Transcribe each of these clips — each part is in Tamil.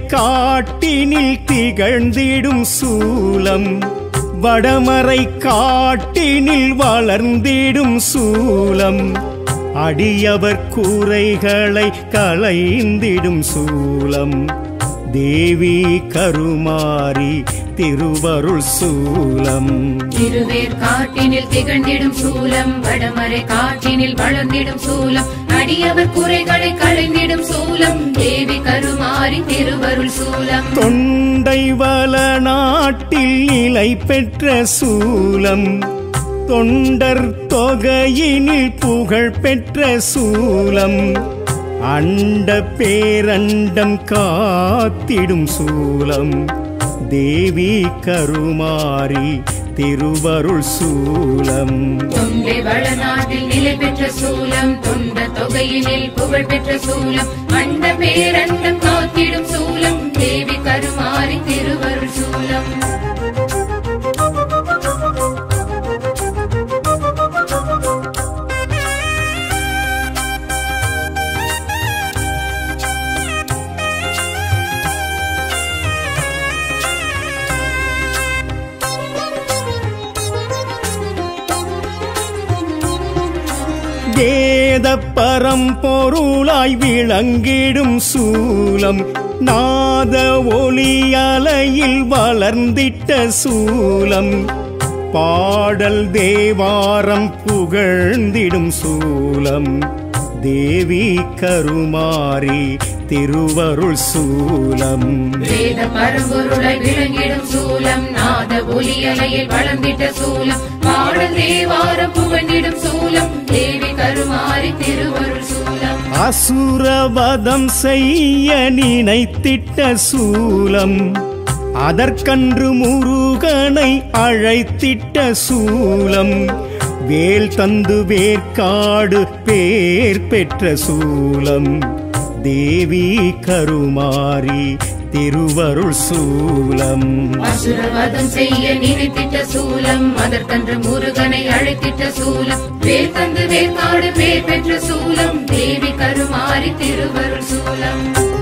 காட்டினில் திகழ்ந்திடும் சூலம் வடமறை காட்டினில் வளர்ந்திடும் சூலம் அடியவர் கூரைகளை களைந்திடும் சூலம் தேவி கருமாரி திருவருள் சூலம் திருவேர் காட்டினில் திகழ்ந்திடும் சூலம் வடமறை காட்டினில் வளர்ந்திடும் சூலம் அடியவர் குறைகளை களைந்திடும் சூலம் தேவி கருமாரி திருவருள் சூலம் தொண்டை வள நாட்டில் நிலை பெற்ற சூலம் தொண்டர் தொகையினில் புகழ் பெற்ற சூலம் அண்ட பேரண்டம் காத்திடும் சூலம் தேவி கருமாரி திருவருள் சூலம் தொண்டை வளநாட்டில் நிலை பெற்ற சூலம் தொண்ட தொகையினில் புகழ் பெற்ற சூலம் அண்ட பேரண்டம் காத்திடும் சூலம் தேவி கருமாரி திருவருள் சூலம் வேத பரம்பொருளாய் விளங்கிடும் சூலம் நாத ஒளி அலையில் வளர்ந்திட்ட சூலம் பாடல் தேவாரம் புகழ்ந்திடும் சூலம் தேவி கருமாரி திருவருள் சூலம் வேத பரம்பொருளை விளங்கிடும் சூலம் நாத ஒலியலையில் வளர்ந்திட்ட சூலம் பாடல் தேவாரம் புகழ்ந்திடும் சூலம் தேவி கருமாரி திருவருள் சூலம் அசுரவதம் செய்ய நினைத்திட்ட சூலம் அதற்கன்று முருகனை அழைத்திட்ட சூலம் வேல் தந்து வேர்க்காடு பேர் பெற்ற சூலம் தேவி கருமாரி திருவருள் சூலம் அசுரவதம் செய்ய நினைத்திட்ட சூலம் அதற்கன்று முருகனை அழைத்திட்ட சூலம் வேர் தந்து வேர்க்காடு பேர் பெற்ற சூலம் தேவி கருமாரி திருவருள் சூலம்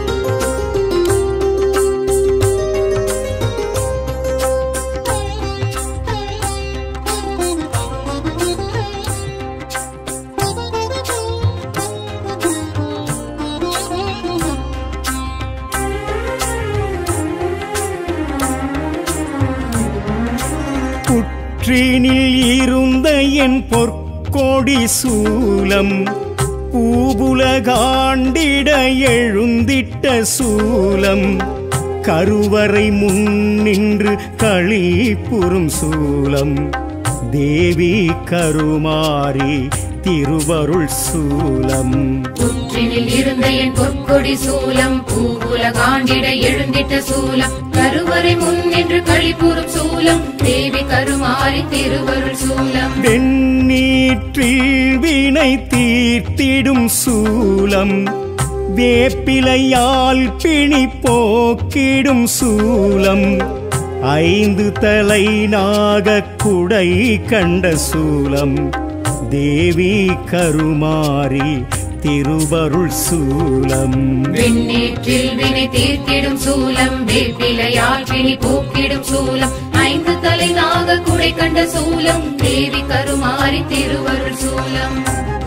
புற்றினில் இருந்த என் பொற்கொடி சூலம் பூபுலகாண்டிட எழுந்திட்ட சூலம் கருவறை முன்னின்று களிப்புறும் சூலம் தேவி கருமாரி திருவருள் சூலம் புற்றினில் இருந்த என் பொற்கொடி சூலம் பூவுல காண்டிட எழுந்திட்ட சூலம் கருவறை முன் நின்று கழிப்புறும் சூலம் தேவி கருமாரி திருவருள் சூலம் வெண்ணீற்றில் வினை தீர்த்திடும் சூலம் வேப்பிலையால் பிணி போக்கிடும் சூலம் ஐந்து தலை நாகக் குடை கண்ட சூலம் தேவி கருமாரி திருவருள் சூலம் வெண்ணீற்றில் வினை தீர்த்திடும் சூலம் வேப்பிலையால் பிணி போக்கிடும் சூலம் ஐந்து தலை நாக குடை கண்ட சூலம் தேவி கருமாரி திருவருள் சூலம்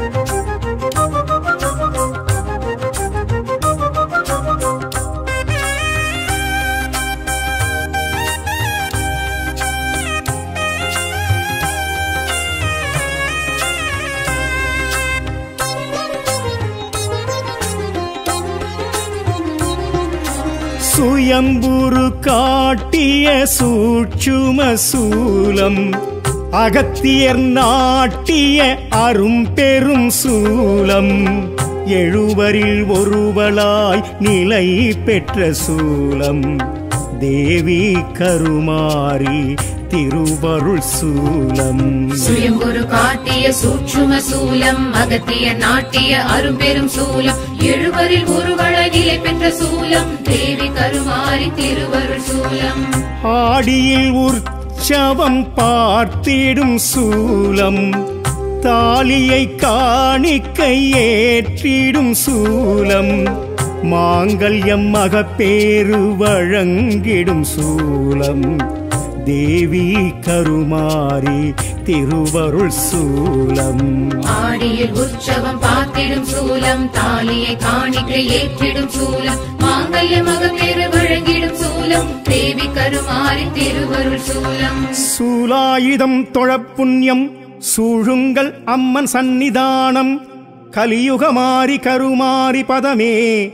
சுயம்புரு காட்டிய சூட்சும சூலம் அகத்தியர் நாட்டிய அரும்பெரும் சூலம் எழுவரில் ஒருவளாய் நிலை பெற்ற சூலம் தேவி கருமாரி திருவருள் சூலம் சுயம்புரு காட்டிய சூட்சும சூலம் அகத்திய நாட்டிய அரும்பெரும் சூலம் எழுவரில் ஒருவள நிலை பெற்ற சூலம் தேவி கருமாரி திருவருள் சூலம் ஆடியில் உற்சவம் பார்த்திடும் சூலம் தாலியை காணிக்கை ஏற்றிடும் சூலம் மாங்கல்யம் மகப்பேறு வழங்கிடும் சூலம் தேவி கருமாரி திருவருள் சூலம் ஆடியில் உற்சவம் பார்த்திடும் சூலம் தாலியை காணிக்கை ஏற்றிடும் சூலம் மாங்கல்ய மகப்பேறு வழங்கிடும் சூலம் தேவி கருமாரி திருவருள் சூலம் சூலாயுதம் தொழப்புண்ணியம் சூழுங்கள் அம்மன் சந்நிதானம் கலியுகமாரி கருமாரி பதமே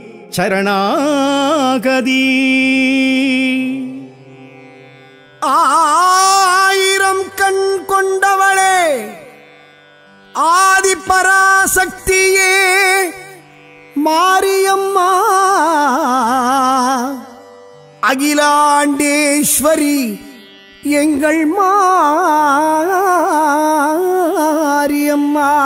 சரணாகதி ஆயிரம் கண் கொண்டவளே ஆதி பராசக்தியே மாரியம்மா அகிலாண்டேஸ்வரி எங்கள் மாரியம்மா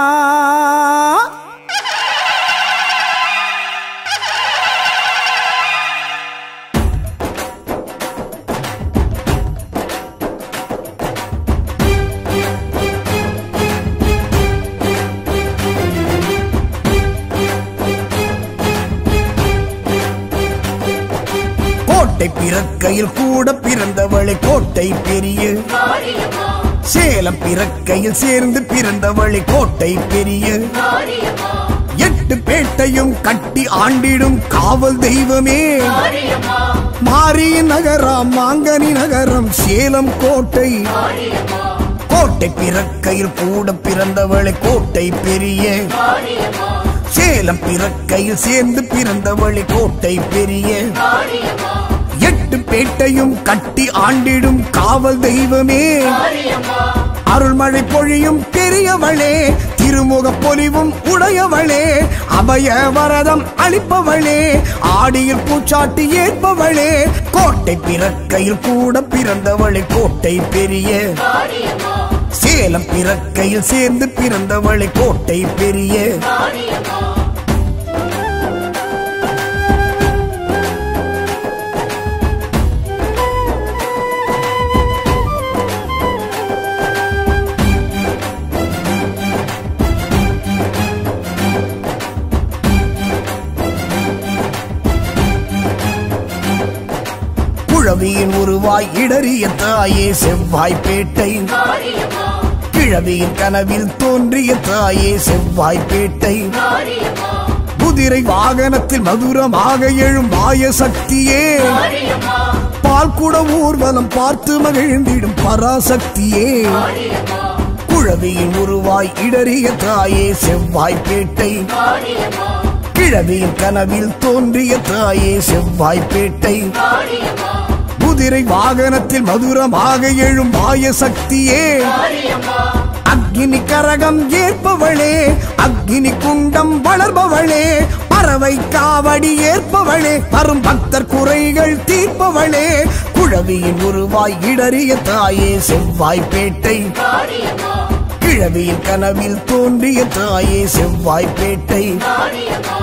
கோட்டை பிறக்கையில் கூட பிறந்தவளை கோட்டை பெரிய மாரியம்மா சேலம் பிறக்கையில் சேர்ந்து பிறந்தவளை கோட்டை பெரிய மாரியம்மா எட்டு பேட்டையும் கட்டி ஆண்டிடும் காவல் தெய்வமே மாரியம்மா மாரி நகரம் மாங்கனி நகரம் சேலம் கோட்டை மாரியம்மா கோட்டை பிறக்கையில் கூட பிறந்தவளை கோட்டை பெரிய மாரியம்மா சேலம் பிறக்கையில் சேர்ந்து பிறந்தவளை கோட்டை பெரிய மாரியம்மா எட்டு பேட்டையும் கட்டி ஆண்டிடும் காவல் தெய்வமே மாரியம்மா அருள்மழை பொழியும் பெரியவளே திருமுக பொலிவும் உடையவளே அபய வரதம் அளிப்பவளே ஆடியில் பூச்சாட்டி ஏற்பவளே கோட்டை பிறக்கையில் கூட பிறந்தவளை கோட்டை பெரிய மாரியம்மா சேலம் பிறக்கையில் சேர்ந்து பிறந்தவளை கோட்டை பெரிய மாரியம்மா குழவியின் உருவாய் இடறிய தாயே செவ்வாய்ப்பேட்டை மாரியம்மா கிழவியின் கனவில் தோன்றிய தாயே செவ்வாய்ப்பேட்டை மாரியம்மா குதிரை வாகனத்தில் மதுரமாக எழும் மாய சக்தியே மாரியம்மா பால் கூட ஊர்வலம் பார்த்து மகிழ்ந்திடும் பராசக்தியே மாரியம்மா குழவியின் உருவாய் இடறிய தாயே செவ்வாய்ப்பேட்டை மாரியம்மா கிழவியின் கனவில் தோன்றிய தாயே செவ்வாய்ப்பேட்டை மாரியம்மா குதிரை வாகனத்தில் மதுரமாக எழும் மாய சக்தியே மாரியம்மா அக்னி கரகம் ஏற்பவளே அக்னி குண்டம் வளர்பவளே பறவை காவடி ஏற்பவளே வரும் பக்தர் குறைகள் தீர்ப்பவளே குழவியின் உருவாய் இடறிய தாயே செவ்வாய்ப்பேட்டை மாரியம்மா கிழவியின் கனவில் தோன்றிய தாயே செவ்வாய்ப்பேட்டை மாரியம்மா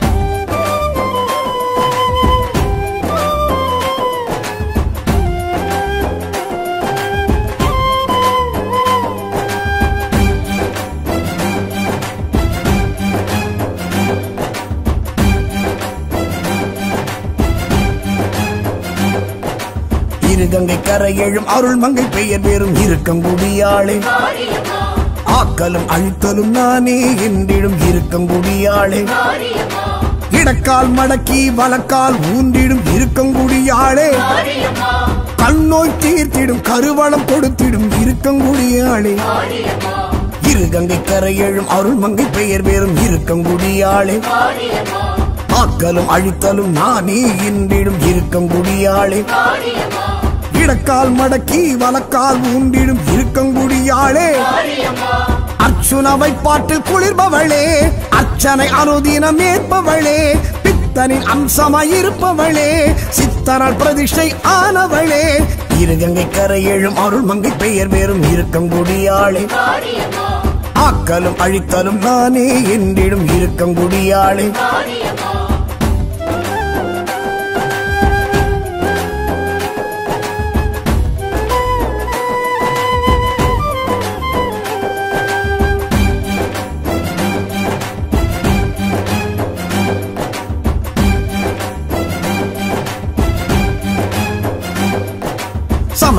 இருகங்கை கரையெழும் அருள்மங்கை பெயர் பெறும் இருக்கங்குடியாளே மாரியம்மா ஆக்கலும் அழித்தலும் நானே என்றிடும் இருக்கங்குடியாளே மாரியம்மா இடக்கால் மடக்கி வலக்கால் ஊன்றிடும் இருக்கங்குடியாளே மாரியம்மா கண்ணோய் தீர்த்திடும் கருவளம் கொடுத்திடும் இருக்கங்குடியாளே மாரியம்மா இருகங்கை கரையெழும் அருள்மங்கை பெயர் பெறும் இருக்கங்குடியாளே மாரியம்மா ஆக்கலும் அழித்தலும் நானே என்றிடும் இருக்கங்குடியாளே மாரியம்மா இடக்கால் மடக்கி வலக்கால் ஊன்றிடும் இருக்கங்குடியாளே மாரியம்மா அர்ச்சுனவை பாட்டில் குளிர்பவளே அர்ச்சனை அனுதினம் ஏற்பவளே பித்தனின் அம்சமாயிருப்பவளே சித்தனால் பிரதிஷ்டை ஆனவளே இருகங்கை கரையெழும் அருள்மங்கை பெயர் வேறும் இருக்கங்குடியாளே மாரியம்மா ஆக்கலும் அழித்தலும் நானே என்றிடும் இருக்கங்குடியாளே மாரியம்மா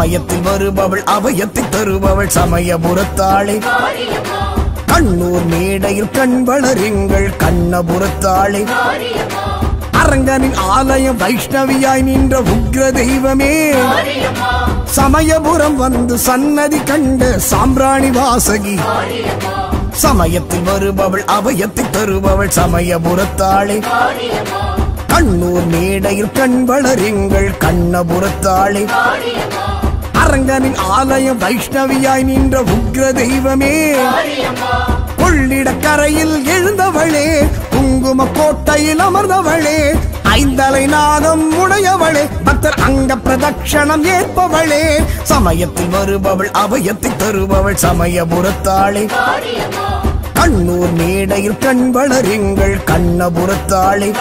சமயத்தில் வருபவள் அபயத்தை தருபவள் சமயபுரத்தாளே கண்ணூர் மேடையில் கண் வளருங்கள் கண்ணபுரத்தாளே அரங்கனின் ஆலயம் வைஷ்ணவியாய் நின்ற உக்ர தெய்வமே சமயபுரம் வந்து சன்னதி கண்ட சாம்பிராணி வாசகி சமயத்தில் வருபவள் அபயத்தை தருபவள் சமயபுரத்தாளே கண்ணூர் மேடையில் கண் வளருங்கள் கண்ணபுரத்தாளே அரங்கனின் ஆலயம் வைஷ்ணவியாய் நின்ற உக்ர தெய்வமே கொள்ளிடக்கரையில் எழுந்தவளே குங்கும கோட்டையில் அமர்ந்தவளே ஐந்தலை நாகம் உடையவளே பக்தர் அங்க பிரதட்சணம் ஏற்பவளே சமயத்தில் வருபவள் அபயத்தை தருபவள் சமயபுரத்தாளே கண்ணூர் மேடையில் கண் வளருங்கள் கண்ணபுரத்தாளே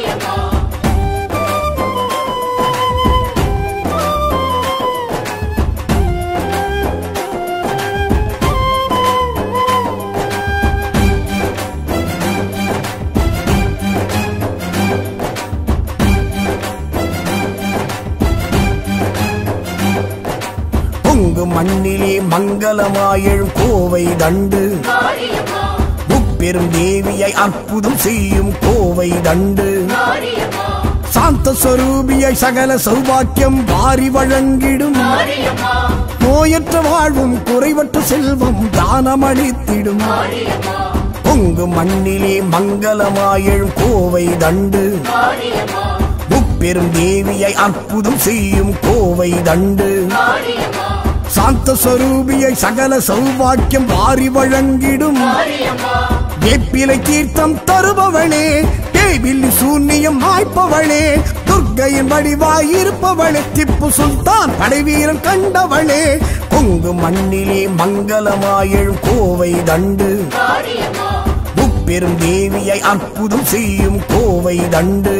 பொங்கு மண்ணிலே மங்களமாயழும் கோவை தண்டு முப்பெரும் தேவியை அற்புதம் செய்யும் கோவை தண்டு சாந்த ஸ்வரூபியை சகல சௌபாக்கியம் வாரி வழங்கிடும் நோயற்ற வாழ்வும் குறைவற்ற செல்வம் தானமளித்திடும் பொங்கு மண்ணிலே மங்களமாயழும் கோவை தண்டு முப்பெரும் தேவியை அற்புதம் செய்யும் கோவை தண்டு சாந்த ஸ்வரூபியை சகல சௌபாக்கியம் வாரி வழங்கிடும் வேப்பிலை தீர்த்தம் தருபவளே தேவில்லி சூன்யம் மாய்ப்பவளே துர்க்கையின் வடிவாய் இருப்பவளே திப்பு சுல்தான் படைவீரன் கண்டவளே கொங்கு மண்ணிலே மங்களமாயழும் கோவை தண்டு முப்பெரும் தேவியை அற்புதம் செய்யும் கோவை தண்டு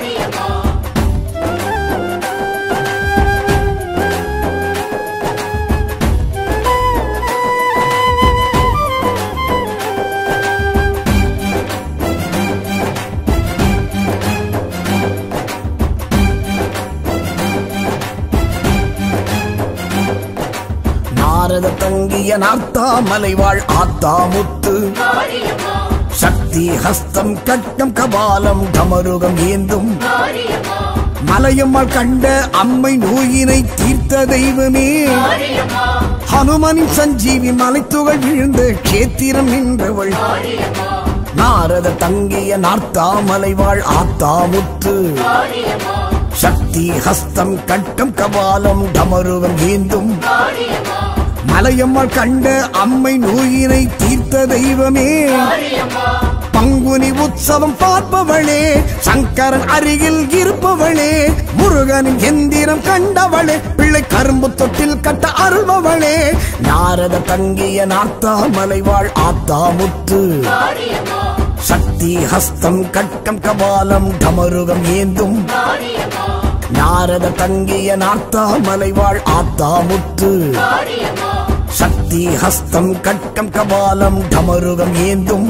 நாரத தங்கிய நார்த்தாமலை வாழ் ஆத்தாமுத்து சக்தி ஹஸ்தம் கட்டம் கபாலம் டமருகம் ஏந்தும் மலையம்மாள் கண்ட அம்மை நோயினை தீர்த்த தெய்வமே ஹனுமனின் சஞ்சீவி மலைத்துகள் விழுந்த கேத்திரம் நின்றவள் நாரத தங்கிய நார்த்தாமலை வாழ் ஆத்தாமுத்து சக்தி ஹஸ்தம் கட்டம் கபாலம் டமருகம் ஏந்தும் மலையம்மாள் கண்ட அம்மை நோயினை தீர்த்த தெய்வமே பங்குனி உற்சவம் பார்ப்பவளே சங்கரன் அருகில் இருப்பவளே முருகனின் எந்திரம் கண்டவளே பிள்ளை கரும்பு தொட்டில் கட்ட அருள்பவளே நாரத தங்கிய நார்த்தாமலை வாழ் ஆத்தாமுத்து சக்தி ஹஸ்தம் கட்டம் கபாலம் டமருகம் ஏந்தும் நாரத தங்கிய நார்த்தாமலை வாழ் ஆத்தாமுத்து சக்தி ஹஸ்தம் கட்டம் கபாலம் டமருகம் ஏந்தும்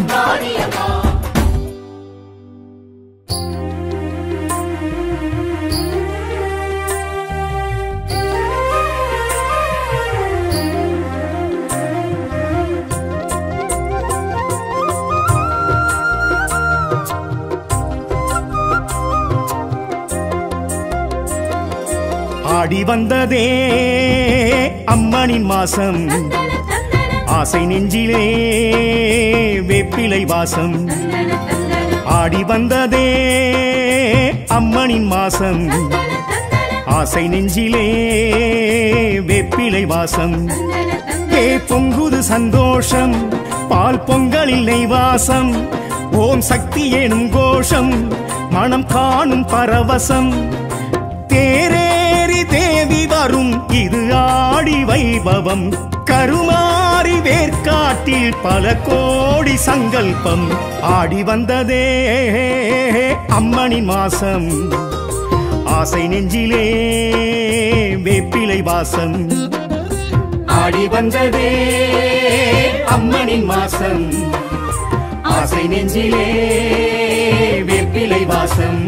ஆடி வந்ததே அம்மனின் மாசம் ஆசை நெஞ்சிலே வேப்பிலை வாசம் ஆடி வந்ததே அம்மனின் மாசம் ஆசை நெஞ்சிலே வேப்பிலை வாசம் ஏ பொங்குது சந்தோஷம் பால் பொங்கலில் நெய்வாசம் ஓம் சக்தி எனும் கோஷம் மனம் காணும் பரவசம் தேரேறி தேவி வரும் இது ஆடி வைபவம் கருமாறி வேர்க்காட்டில் பல கோடி சங்கல்பம் ஆடி வந்ததே அம்மனின் மாசம் ஆசை நெஞ்சிலே வேப்பிலை வாசம் ஆடி வந்ததே அம்மனின் மாசம் ஆசை நெஞ்சிலே வேப்பிலை வாசம்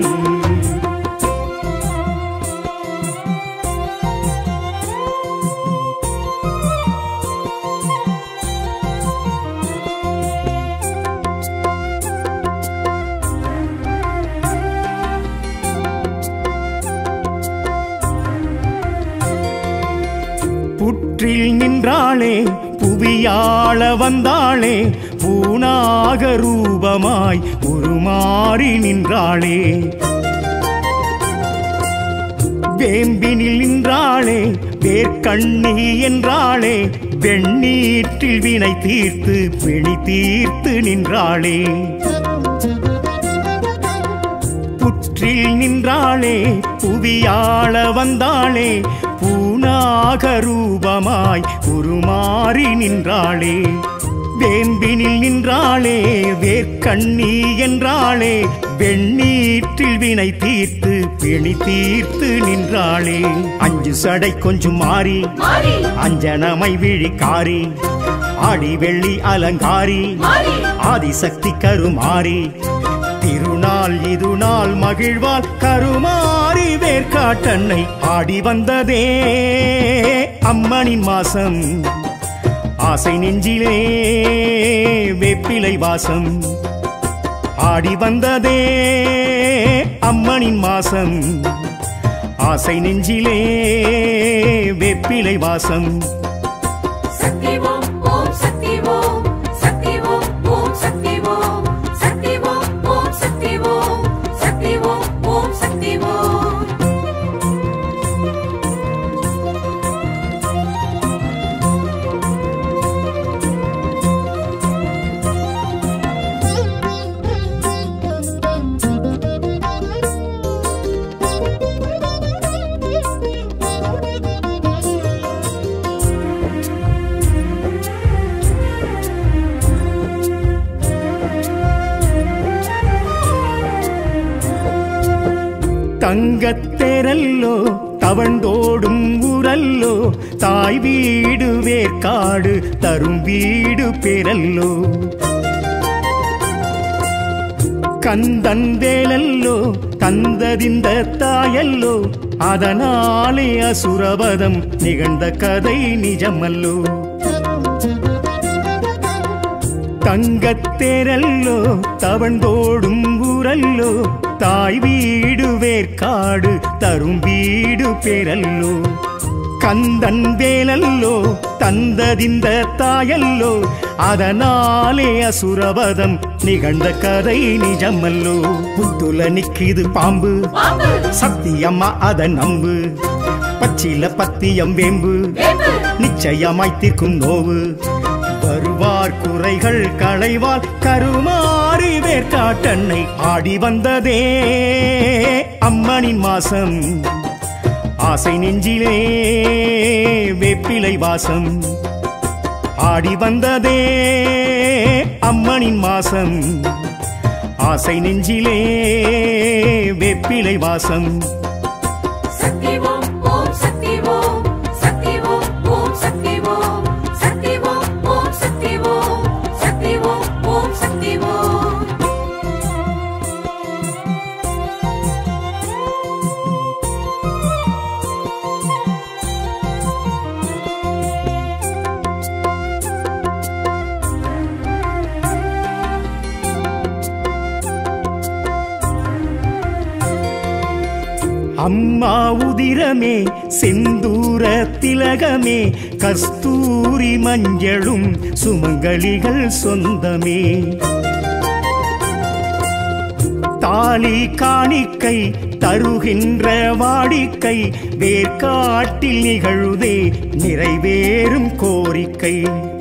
நின்றாளே புவியாள வந்தாளே பூனாக ரூபமாய் உருமாறி நின்றாளே வேம்பினில் நின்றாளே வேர்க்கண்ணி என்றாளே வெண்ணீற்றில் வினை தீர்த்து பிணி தீர்த்து நின்றாளே புற்றில் நின்றாளே புவியாள வந்தாளே பூனாக ரூபமாய் உருமாறி நின்றாளே வேம்பினில் நின்றாளே வேர்க்கண்ணி என்றாளே வெண்ணீற்றில் வினை தீர்த்து பிணி தீர்த்து நின்றாளே அஞ்சு சடை கொஞ்சம் மாறி மாறி அஞ்சனமை விழிக்காரி ஆடி வெள்ளி அலங்காரி மாறி ஆதிசக்தி கருமாரி திருநாள் இது நாள் மகிழ்வால் கருமாரி வேர்க்காட்டன்னை ஆடி வந்ததே அம்மனின் மாசம் ஆசை நெஞ்சிலே வேப்பிலை வாசம் ஆடி வந்ததே அம்மனின் மாசம் ஆசை நெஞ்சிலே வேப்பிலை வாசம் சக்தி ஓம் ஓம் சக்தி ஓம் சக்தி ஓம் ஓம் சக்தி ஓம் சக்தி ஓம் ஓம் சக்தி ஓம் சக்தி ஓம் ஓம் சக்தி ஓம் தங்கத்தெரல்லோ தவழ்ந்தோடும் உரல்லோ தாய் வீடு வேர்க்காடு தரும் வீடு பெறல்லோ கந்தன் வேலல்லோ தந்ததிந்த தாயல்லோ அதனாலே அசுரவதம் நிகழ்ந்த கதை நிஜமல்லோ தங்கத்தேரல்லோ தவழ்ந்தோடும் ஊரல்லோ தாய் வீடு வேர்க்காடு தரும் வீடு பெறல்லோ கந்தன் வேலல்லோ தந்ததிந்த தாயல்லோ அதனாலே அசுரவதம் நிகழ்ந்த கதை நிஜமல்லோ புத்துல நிக்கிது பாம்பு பாம்பு சத்தியம்மா அத நம்பு பச்சில பத்தியம் வேம்பு வேம்பு நிச்சயமாய் தீர்க்கும் நோவு வருவார் குறைகள் களைவால் கருமாறி வேர்க்காட்டன்னை ஆடி வந்ததே அம்மனின் மாசம் ஆசை நெஞ்சிலே வேப்பிலை வாசம் ஆடி வந்ததே அம்மனின் மாசம் ஆசை நெஞ்சிலே வேப்பிலை வாசம் சக்தி ஓம் ஓம் சக்தி ஓம் சக்தி ஓம் ஓம் சக்தி ஓம் சக்தி ஓம் ஓம் சக்தி ஓம் சக்தி ஓம் ஓம் சக்தி ஓம் அம்மா உதிரமே செந்தூர திலகமே கஸ்தூரி மஞ்சளும் சுமங்கலிகள் சொந்தமே தாலி காணிக்கை தருகின்ற வாடிக்கை வேர்க்காட்டில் நிகழுதே நிறைவேறும் கோரிக்கை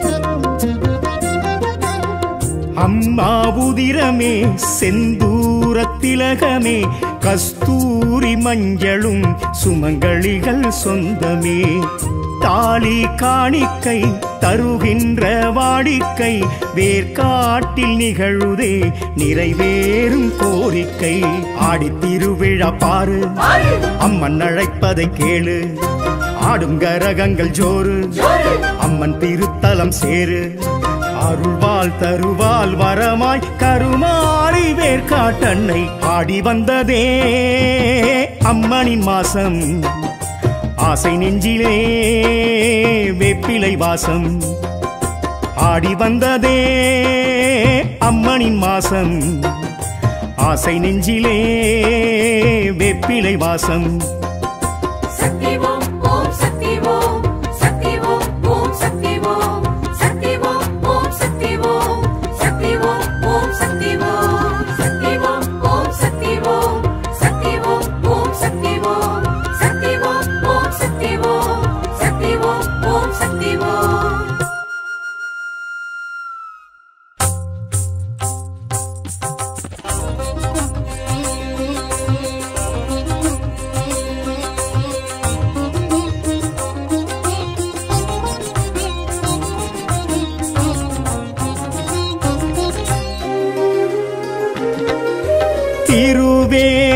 அம்மா உதிரமே செந்தூர திலகமே கஸ்தூரி மஞ்சளும் சுமங்கலிகள் சொந்தமே தாலி காணிக்கை தருகின்ற வாடிக்கை வேர்க்காட்டில் நிகழுதே நிறைவேறும் கோரிக்கை ஆடித் திருவிழா பாரு பாரு அம்மன் அழைப்பதை கேளு ஆடும் கரகங்கள் ஜோறு ஜோறு அம்மன் திருத்தலம் சேரு அருள்வாள் தருவாள் வரமாய் கருமாறி வேர்க்காட்டன்னை ஆடி வந்ததே அம்மனின் மாசம் ஆசை நெஞ்சிலே வேப்பிலை வாசம் ஆடி வந்ததே அம்மனின் மாசம் ஆசை நெஞ்சிலே வேப்பிலை வாசம் சக்தி ஓம் ஓம் சக்தி ஓம் சக்தி ஓம் ஓம் சக்தி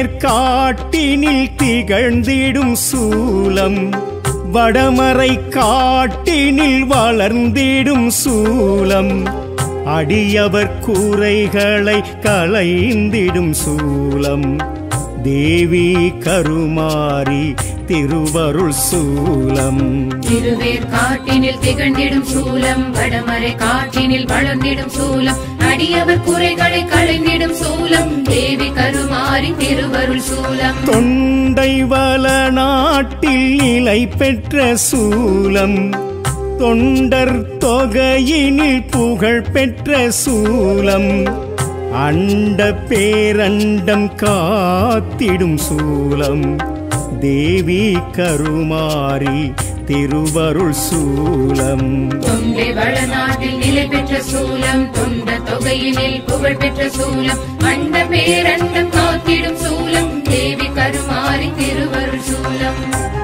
வேர்க்காட்டினில் திகழ்ந்திடும் சூலம் வடமறை காட்டினில் வளர்ந்திடும் சூலம் அடியவர் கூரைகளை களைந்திடும் சூலம் தேவி கருமாரி திருவருள் சூலம் திருவேர் காட்டினில் திகழ்ந்திடும் சூலம் வடமறை காட்டினில் வளர்ந்திடும் சூலம் அடியவர் குறைகளை களைந்திடும் சூலம் தேவி கருமாரி திருவருள் சூலம் தொண்டை வள நாட்டில் நிலை பெற்ற சூலம் தொண்டர் தொகையினில் புகழ் பெற்ற சூலம் அண்ட பேரண்டம் காத்திடும் சூலம் தேவி கருமாரி திருவருள் சூலம் தொண்டை வளநாட்டில் நிலை பெற்ற சூலம் தொண்ட தொகையினில் புகழ் பெற்ற சூலம் அண்ட பேரண்டம் காத்திடும் சூலம் தேவி கருமாரி திருவருள் சூலம்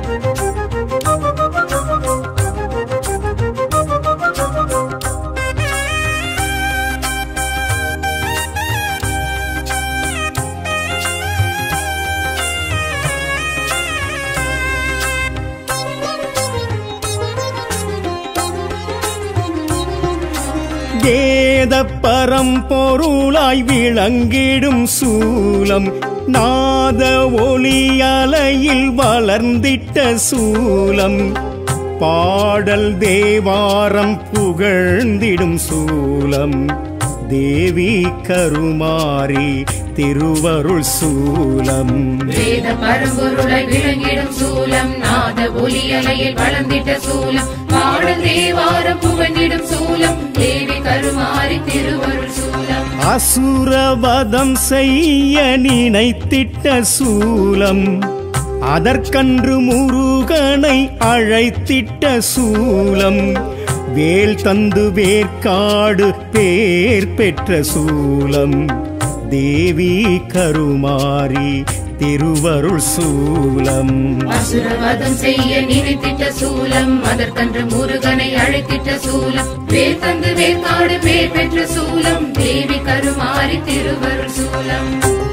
வேத பரம்பொருளாய் விளங்கிடும் சூலம் நாத ஒளி அலையில் வளர்ந்திட்ட சூலம் பாடல் தேவாரம் புகழ்ந்திடும் சூலம் தேவி கருமாரி திருவருள் சூலம் வேத பரம்பொருளை விளங்கிடும் சூலம் நாத ஒலி அலையில் வளர்ந்திட்ட சூலம் பாடல் தேவாரம் புகழ்ந்திடும் சூலம் தேவி கருமாரி திருவருள் சூலம் அசுரவதம் செய்ய நினைத்திட்ட சூலம் அதற்கன்று முருகனை அழைத்திட்ட சூலம் வேல் தந்து வேர்க்காடு பேர் பெற்ற சூலம் தேவி கருமாரி திருவருள் சூலம் அசுரவதம் செய்ய நினைத்திட்ட சூலம் அதற்கன்று முருகனை அழைத்திட்ட சூலம் வேர் தந்து வேர்க்காடு பேர் பெற்ற சூலம் தேவி கருமாரி திருவருள் சூலம்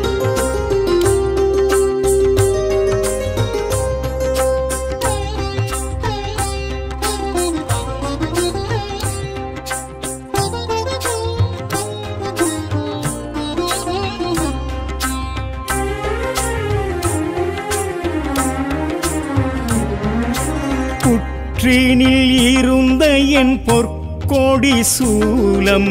புற்றினில் இருந்த என் பொற்கொடி சூலம்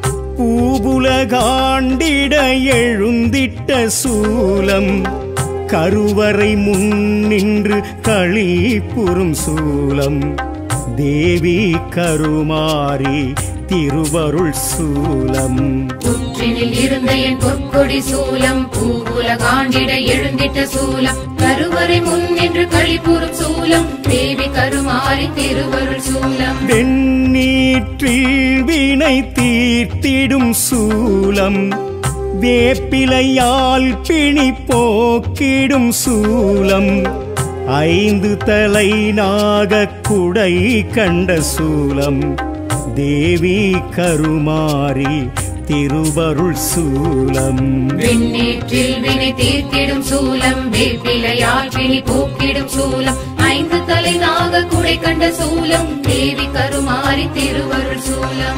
பூபுலகாண்டிட எழுந்திட்ட சூலம் கருவறை முன் நின்று களிப்புறும் சூலம் தேவி கருமாரி திருவருள் சூலம் புற்றினில் இருந்த என் பொற்கொடி சூலம் பூவுலகாண்டிட எழுந்திட்ட சூலம் கருவறை முன் நின்று கழிப்புறும் சூலம் தேவி கருமாரி திருவருள் சூலம் வெண்ணீற்றில் வினை தீர்த்திடும் சூலம் வேப்பிலையால் பிணி போக்கிடும் சூலம் ஐந்து தலை நாகக் குடை கண்ட சூலம் தேவி கருமாரி திருவருள் சூலம் வெண்ணீற்றில் வினை தீர்த்திடும் சூலம் வேப்பிலையால் பிணி போக்கிடும் சூலம் ஐந்து தலை நாக குடை கண்ட சூலம் தேவி கருமாரி திருவருள் சூலம்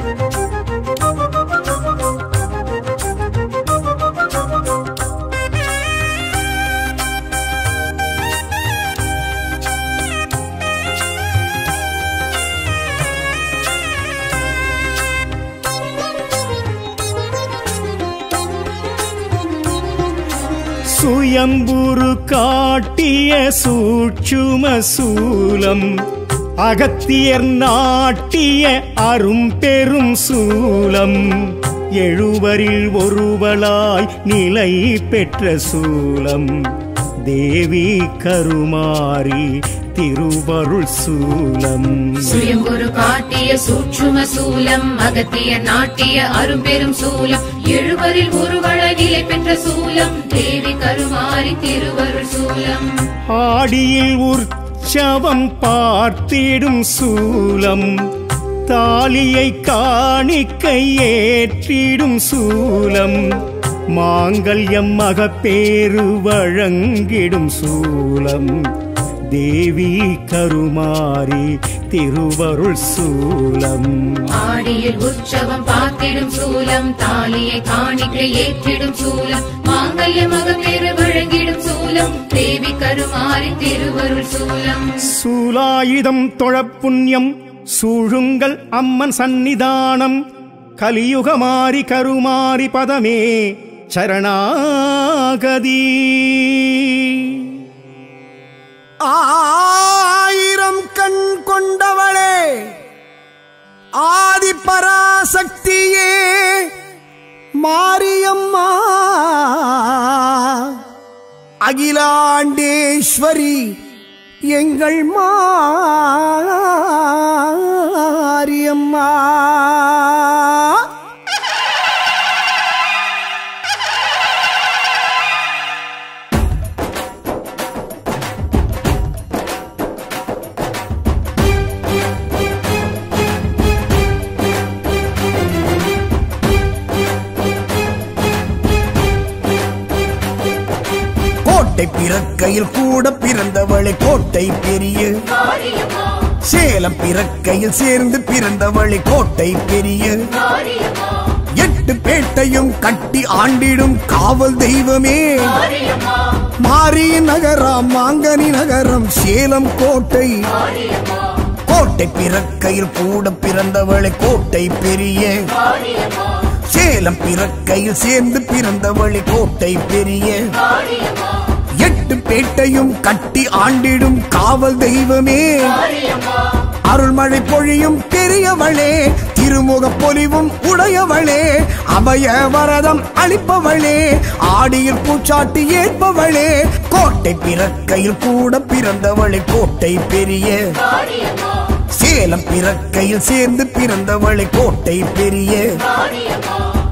சுயம்புரு காட்டிய சூட்சும சூலம் அகத்தியர் நாட்டிய அரும் பெரும் சூலம் எழுவரில் ஒருவளாய் நிலை பெற்ற சூலம் தேவி கருமாரி திருவருள் சூலம் சுயம்புரு காட்டிய சூட்சும சூலம் அகத்திய நாட்டிய அரும்பெரும் சூலம் எழுவரில் ஒருவள நிலை பெற்ற சூலம் தேவி கருமாரி திருவருள் சூலம் ஆடியில் உற்சவம் பார்த்திடும் சூலம் தாலியை காணிக்கை ஏற்றிடும் சூலம் மாங்கல்யம் மகப்பேறு வழங்கிடும் சூலம் தேவி கருமாரி திருவருள் சூலம் ஆடியில் உற்சவம் பார்த்திடும் சூலம் தாலியை காணிக்கை ஏற்றிடும் சூலம் மாங்கல்ய மகப்பேறு வழங்கிடும் சூலம் தேவி கருமாரி திருவருள் சூலம் சூலாயுதம் தொழப்புண்ணியம் சூழுங்கள் அம்மன் சந்நிதானம் கலியுகமாரி கருமாரி பதமே சரணாகதி ஆயிரம் கண் கொண்டவளே ஆதி பராசக்தியே மாரியம்மா அகிலாண்டேஸ்வரி எங்கள் மாரியம்மா கோட்டை பிறக்கையில் கூட பிறந்தவளை கோட்டை பெரிய மாரியம்மா சேலம் பிறக்கையில் சேர்ந்து பிறந்தவளை கோட்டை பெரிய மாரியம்மா எட்டு பேட்டையும் கட்டி ஆண்டிடும் காவல் தெய்வமே மாரியம்மா மாரி நகரம் மாங்கனி நகரம் சேலம் கோட்டை மாரியம்மா கோட்டை பிறக்கையில் கூட பிறந்தவளை கோட்டை பெரிய மாரியம்மா சேலம் பிறக்கையில் சேர்ந்து பிறந்தவளை கோட்டை பெரிய மாரியம்மா எட்டு பேட்டையும் கட்டி ஆண்டிடும் காவல் தெய்வமே மாரியம்மா அருள்மழை பொழியும் பெரியவளே திருமுக பொலிவும் உடையவளே அபய வரதம் அளிப்பவளே ஆடியில் பூச்சாட்டி ஏற்பவளே கோட்டை பிறக்கையில் கூட பிறந்தவளை கோட்டை பெரிய மாரியம்மா சேலம் பிறக்கையில் சேர்ந்து பிறந்தவளை கோட்டை பெரிய மாரியம்மா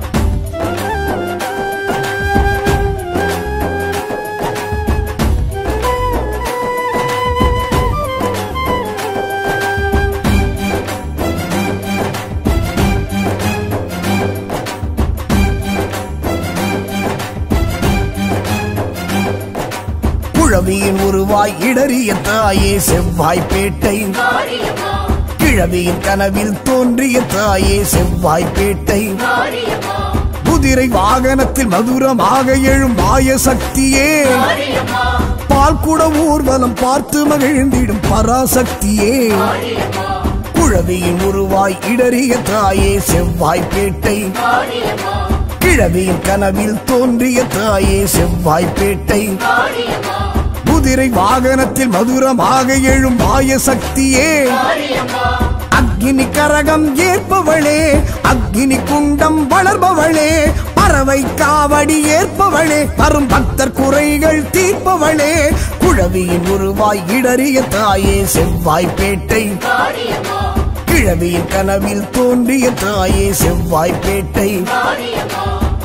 குழவியின் உருவாய் இடறிய தாயே செவ்வாய்ப்பேட்டை மாரியம்மா கிழவியின் கனவில் தோன்றிய தாயே செவ்வாய்ப்பேட்டை மாரியம்மா குதிரை வாகனத்தில் மதுரமாக எழும் மாய சக்தியே மாரியம்மா பால் கூட ஊர்வலம் பார்த்து மகிழ்ந்திடும் பராசக்தியே மாரியம்மா குழவியின் உருவாய் இடறிய தாயே செவ்வாய்ப்பேட்டை மாரியம்மா கிழவியின் கனவில் தோன்றிய தாயே செவ்வாய்ப்பேட்டை மாரியம்மா குதிரை வாகனத்தில் மதுரமாக எழும் மாய சக்தியே மாரியம்மா அக்னி கரகம் ஏற்பவளே அக்னி குண்டம் வளர்பவளே பறவை காவடி ஏற்பவளே வரும் பக்தர் குறைகள் தீர்ப்பவளே குழவியின் உருவாய் இடறிய தாயே செவ்வாய்ப்பேட்டை மாரியம்மா கிழவியின் கனவில் தோன்றிய தாயே செவ்வாய்ப்பேட்டை மாரியம்மா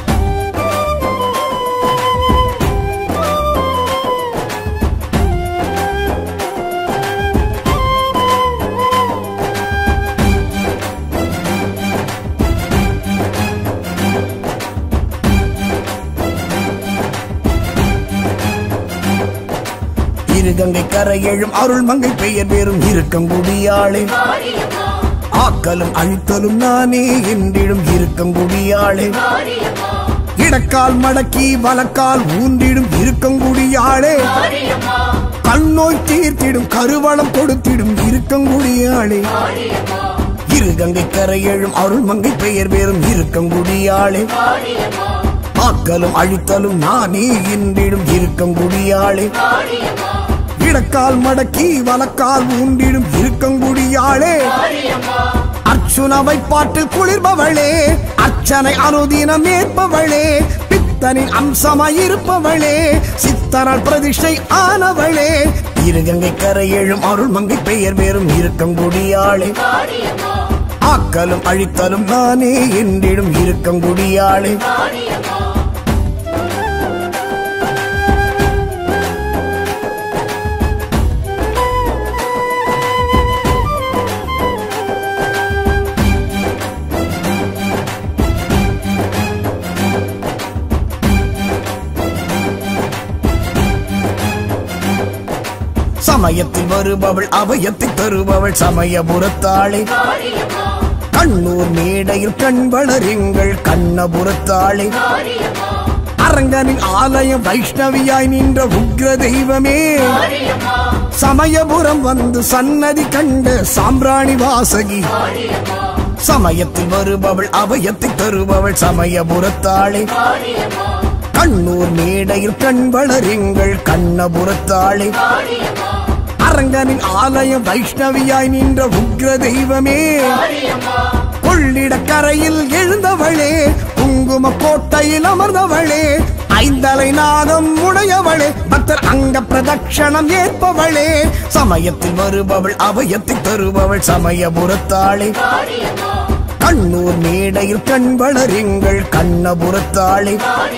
இருகங்கை கரையெழும் அருள்மங்கை பெயர் வேறும் இருக்கங்குடியாளே மாரியம்மா ஆக்கலும் அழித்தலும் நானே என்றிடும் இருக்கங்குடியாளே மாரியம்மா இடக்கால் மடக்கி வலக்கால் ஊன்றிடும் இருக்கங்குடியாளே மாரியம்மா கண்ணோய் தீர்த்திடும் கருவளம் கொடுத்திடும் இருக்கங்குடியாளே மாரியம்மா இருகங்கை கரையெழும் அருள்மங்கை பெயர் வேறும் இருக்கங்குடியாளே மாரியம்மா ஆக்கலும் அழித்தலும் நானே என்றிடும் இருக்கங்குடியாளே மாரியம்மா இடக்கால் மடக்கி வலக்கால் ஊன்றிடும் இருக்கங்குடியாளே மாரியம்மா அர்ச்சுனவை பாட்டில் குளிர்பவளே அர்ச்சனை அனுதினம் ஏற்பவளே பித்தனின் அம்சமாய் இருப்பவளே சித்தரால் பிரதிஷ்டை ஆனவளே இருகங்கை கரையெழும் அருள்மங்கை பெயர் வேறும் இருக்கங்குடியாளே மாரியம்மா ஆக்கலும் அழித்தலும் நானே என்றிடும் இருக்கங்குடியாளே மாரியம்மா சமயத்தில் வருபவள் அபயத்தை தருபவள் சமயபுரத்தாளே கண்ணூர் மேடையில் கண் வளருங்கள் கண்ணபுரத்தாளே அரங்கனின் ஆலயம் வைஷ்ணவியாய் நின்ற உக்ர தெய்வமே சமயபுரம் வந்து சன்னதி கண்ட சாம்பிராணி வாசகி சமயத்தில் வருபவள் அபயத்தை தருபவள் சமயபுரத்தாளே கண்ணூர் மேடையில் கண் வளருங்கள் கண்ணபுரத்தாளே அரங்கனின் ஆலயம் வைஷ்ணவியாய் நின்ற உக்ர தெய்வமே கொள்ளிடக்கரையில் எழுந்தவளே குங்கும கோட்டையில் அமர்ந்தவளே ஐந்தலை நாகம் உடையவளே பக்தர் அங்க பிரதட்சணம் ஏற்பவளே சமயத்தில் வருபவள் அபயத்தை தருபவள் சமயபுரத்தாளே கண்ணூர் மேடையில் கண் வளருங்கள் கண்ணபுரத்தாளே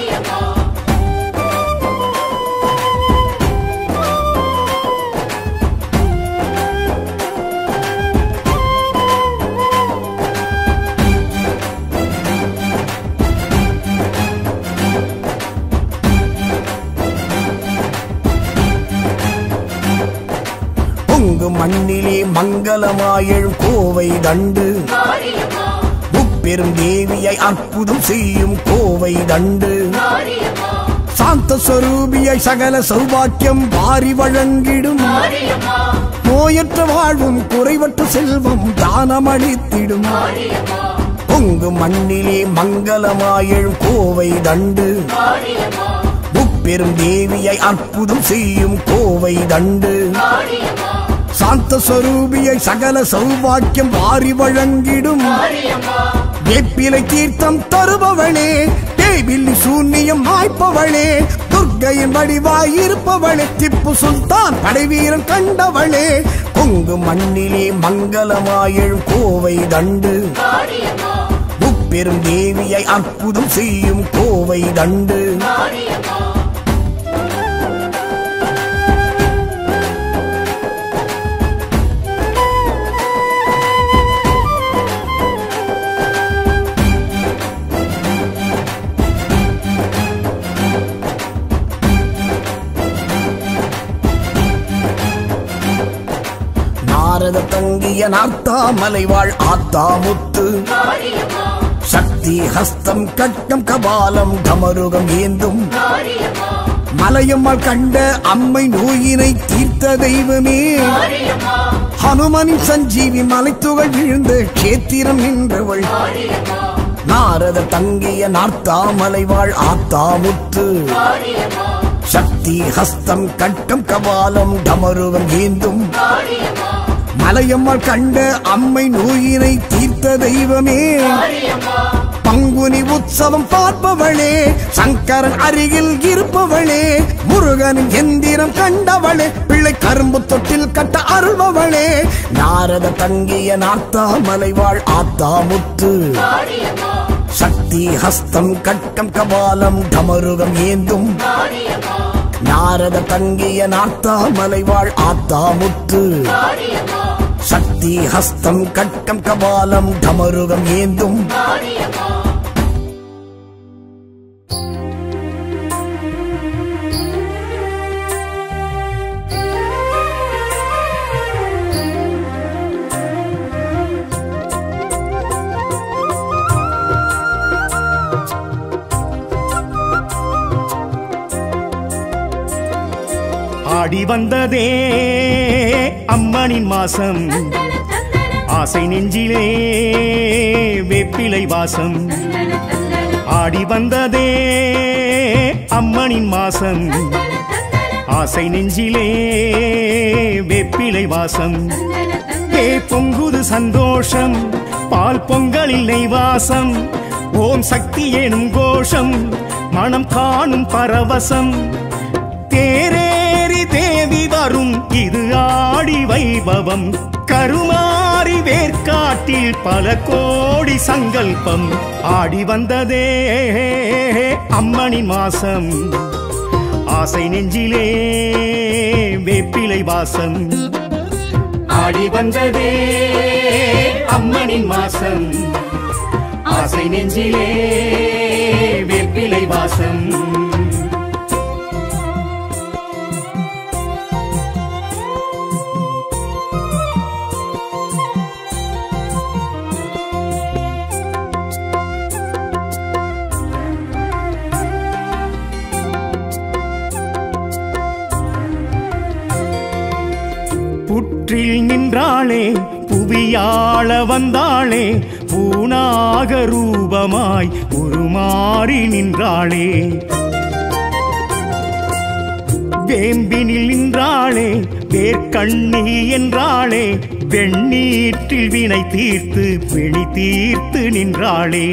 பொங்கு மண்ணிலே மங்களமாயழும் கோவை தண்டு முப்பெரும் தேவியை அற்புதம் செய்யும் கோவை தண்டு சாந்த ஸ்வரூபியை சகல சௌபாக்கியம் வாரி வழங்கிடும் நோயற்ற வாழ்வும் குறைவற்ற செல்வம் தானமளித்திடும் பொங்கு மண்ணிலே மங்களமாயழும் கோவை தண்டு முப்பெரும் தேவியை அற்புதம் செய்யும் கோவை தண்டு சாந்த ஸ்வரூபியை சகல சௌபாக்கியம் வாரி வழங்கிடும் வேப்பிலை தீர்த்தம் தருபவளே தேவில்லி சூன்யம் மாய்ப்பவளே துர்க்கையின் வடிவாய் இருப்பவளே திப்பு சுல்தான் படைவீரன் கண்டவளே கொங்கு மண்ணிலே மங்களமாயழும் கோவை தண்டு முப்பெரும் தேவியை அற்புதம் செய்யும் கோவை தண்டு நாரத தங்கிய நார்த்தாமலை வாழ் ஆத்தாமுத்து சக்தி ஹஸ்தம் கட்டம் கபாலம் கமருகம் ஏந்தும் மலையம்மாள் கண்ட அம்மை நோயினை தீர்த்த தெய்வமே ஹனுமனின் சஞ்சீவி மலைத்துகள் விழுந்த கேத்திரம் நின்றவள் நாரத தங்கிய நார்த்தாமலை வாழ் ஆத்தாமுத்து சக்தி ஹஸ்தம் கட்டம் கபாலம் டமருகம் ஏந்தும் மலையம்மாள் கண்ட அம்மை நோயினை தீர்த்த தெய்வமே பங்குனி உற்சவம் பார்ப்பவளே சங்கரன் அருகில் இருப்பவளே முருகனின் எந்திரம் கண்டவளே பிள்ளை கரும்பு தொட்டில் கட்ட அருள்பவளே நாரத தங்கிய நார்த்தாமலை வாழ் ஆத்தாமுத்து சக்தி ஹஸ்தம் கட்டம் கபாலம் டமருகம் ஏந்தும் நாரத தங்கிய நார்த்தாமலை வாழ் ஆத்தாமுத்து சக்தி ஹஸ்தம் கட்டம் கபாலம் டமருகம் ஏந்தும் ஆடி வந்ததே அம்மனின் மாசம் ஆசை நெஞ்சிலே வெப்பிலை வாசம் ஆடி வந்ததே அம்மனின் மாசம் ஆசை நெஞ்சிலே வெப்பிலை வாசம் ஏ பொங்குது சந்தோஷம் பால் பொங்கலில் நெய் வாசம் ஓம் சக்தி எனும் கோஷம் மனம் காணும் பரவசம் தேரேறி தேவி வரும் இது ஆடி வைபவம் கருமாறி வேர்க்காட்டில் பல கோடி சங்கல்பம் ஆடி வந்ததே அம்மனின் மாசம் ஆசை நெஞ்சிலே வேப்பிலை வாசம் ஆடி வந்ததே அம்மனின் மாசம் ஆசை நெஞ்சிலே வேப்பிலை வாசம் நின்றாளே புவியாள வந்தாளே பூனாக ரூபமாய் உருமாறி நின்றாளே வேம்பினில் நின்றாளே வேர்க்கண்ணி என்றாளே வெண்ணீற்றில் வினை தீர்த்து பிணி தீர்த்து நின்றாளே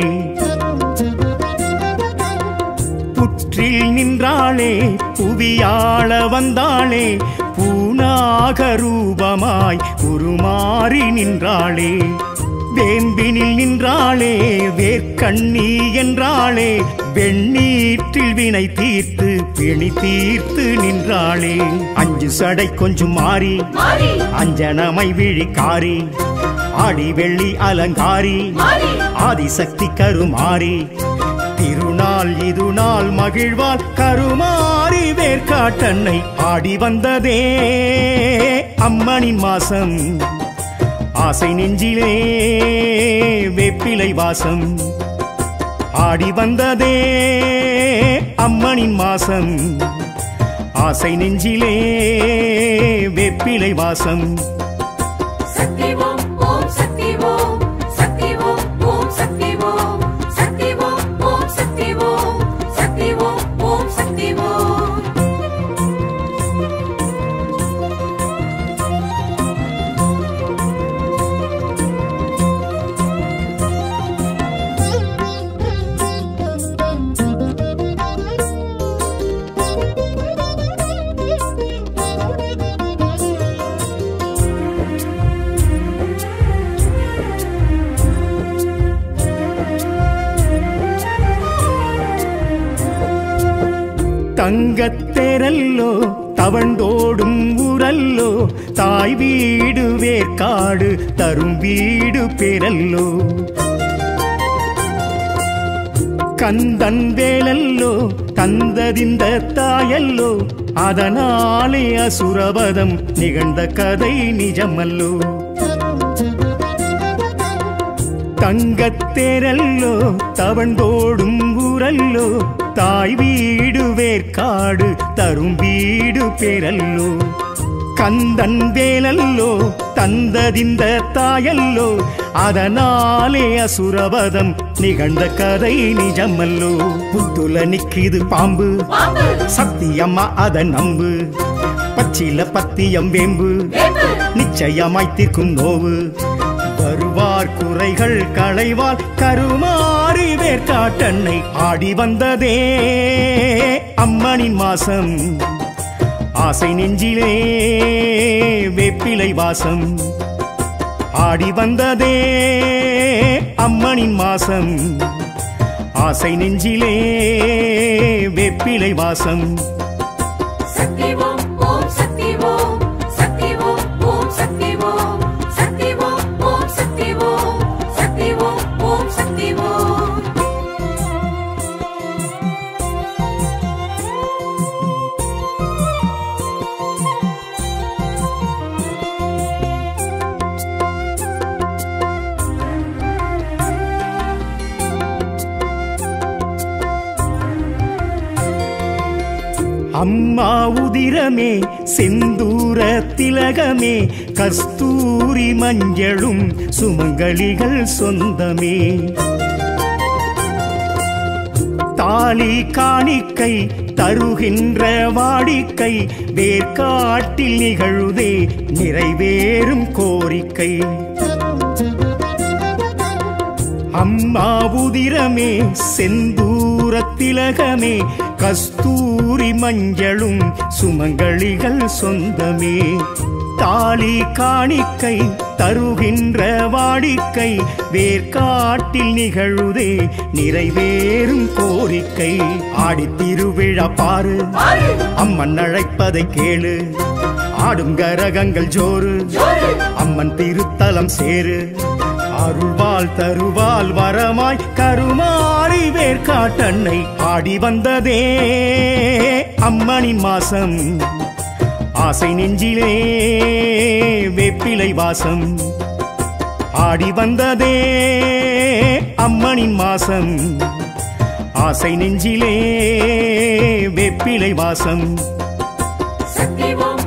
புற்றில் நின்றாளே புவியாள வந்தாளே பூனாக ரூபமாய் உருமாறி நின்றாளே வேம்பினில் நின்றாளே வேர்க்கண்ணி என்றாளே வெண்ணீற்றில் வினை தீர்த்து பிணி தீர்த்து நின்றாளே அஞ்சு சடை கொஞ்சம் மாறி மாறி அஞ்சனமை விழிக்காரி ஆடி வெள்ளி அலங்காரி மாறி ஆதிசக்தி கருமாரி திருநாள் இது நாள் மகிழ்வால் கருமாரி வேர்க்காட்டன்னை ஆடி வந்ததே அம்மனின் மாசம் ஆசை நெஞ்சிலே வேப்பிலை வாசம் ஆடி வந்ததே அம்மனின் மாசம் ஆசை நெஞ்சிலே வேப்பிலை வாசம் சக்தி ஓம் ஓம் சக்தி ஓம் சக்தி ஓம் ஓம் சக்தி ஓம் சக்தி ஓம் ஓம் சக்தி ஓம் சக்தி ஓம் ஓம் சக்தி ஓம் தங்கத்தேரல்லோ தவண்டோடும் ஊரல்லோ தாய் வீடு வேர்க்காடு தரும் வீடு பெறல்லோ கந்தன் வேலல்லோ தந்ததிந்த தாயல்லோ அதனாலே அசுரவதம் நிகழ்ந்த கதை நிஜமல்லோ தங்கத்தேரல்லோ தவண்டோடும் ஊரல்லோ தாய் வீடு வேர்க்காடு தரும் வீடு பெறல்லோ கந்தன் வேலல்லோ தந்ததிந்த தாயல்லோ அதனாலே அசுரவதம் நிகழ்ந்த கதை நிஜமல்லோ புத்துல நிக்கிது பாம்பு பாம்பு சத்தியம்மா அத நம்பு பச்சில பத்தியம் வேம்பு வேம்பு நிச்சயமாய் தீர்க்கும் நோவு வருவார் குறைகள் களைவால் கருமாறி வேர்க்காட்டன்னை ஆடி வந்ததே அம்மனின் மாசம் ஆசை நெஞ்சிலே வேப்பிலை வாசம் ஆடி வந்ததே அம்மனின் மாசம் ஆசை நெஞ்சிலே வேப்பிலை வாசம் சக்தி ஓம் ஓம் சக்தி ஓம் சக்தி ஓம் ஓம் சக்தி ஓம் சக்தி ஓம் ஓம் சக்தி ஓம் சக்தி ஓம் ஓம் சக்தி ஓம் அம்மா உதிரமே செந்தூர திலகமே கஸ்தூரி மஞ்சளும் சுமங்கலிகள் சொந்தமே தாலி காணிக்கை தருகின்ற வாடிக்கை வேர்க்காட்டில் நிகழுதே நிறைவேறும் கோரிக்கை அம்மா உதிரமே செந்தூர திலகமே கஸ்தூரி மஞ்சளும் சுமங்கலிகள் சொந்தமே தாலி காணிக்கை தருகின்ற வாடிக்கை வேர்க்காட்டில் நிகழுதே நிறைவேறும் கோரிக்கை ஆடித் திருவிழா பாரு பாரு அம்மன் அழைப்பதை கேளு ஆடும் கரகங்கள் ஜோறு ஜோரு அம்மன் திருத்தலம் சேரு அருள்வாள் தருவாள் வரமாய் கருமாறி வேர்க்காட்டன்னை ஆடி வந்ததே அம்மனின் மாசம் ஆசை நெஞ்சிலே வேப்பிலை வாசம் ஆடி வந்ததே அம்மனின் மாசம் ஆசை நெஞ்சிலே வேப்பிலை வாசம் சக்தி ஓம்